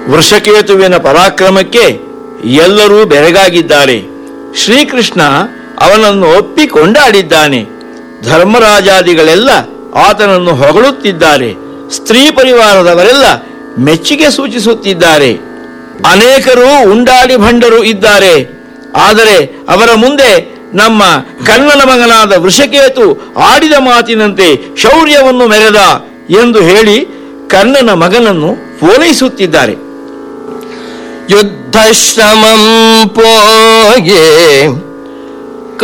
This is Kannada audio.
ವೃಷಕೇತುವಿನ ಪರಾಕ್ರಮಕ್ಕೆ ಎಲ್ಲರೂ ಬೆರಗಾಗಿದ್ದಾರೆ ಶ್ರೀಕೃಷ್ಣ ಅವನನ್ನು ಒಪ್ಪಿ ಕೊಂಡಾಡಿದ್ದಾನೆ ಧರ್ಮರಾಜಾದಿಗಳೆಲ್ಲ ಆತನನ್ನು ಹೊಗಳುತ್ತಿದ್ದಾರೆ ಸ್ತ್ರೀ ಪರಿವಾರದವರೆಲ್ಲ ಮೆಚ್ಚುಗೆ ಸೂಚಿಸುತ್ತಿದ್ದಾರೆ ಅನೇಕರು ಉಂಡಾಡಿ ಭಂಡರು ಇದ್ದಾರೆ ಆದರೆ ಅವರ ಮುಂದೆ ನಮ್ಮ ಕರ್ಣನ ಮಗನಾದ ವೃಷಕೇತು ಆಡಿದ ಮಾತಿನಂತೆ ಶೌರ್ಯವನ್ನು ಮೆರೆದ ಎಂದು ಹೇಳಿ ಕರ್ಣನ ಮಗನನ್ನು ಪೂರೈಸುತ್ತಿದ್ದಾರೆ ಯುದ್ಧಶ್ರಮಂ ಪೋಯೆ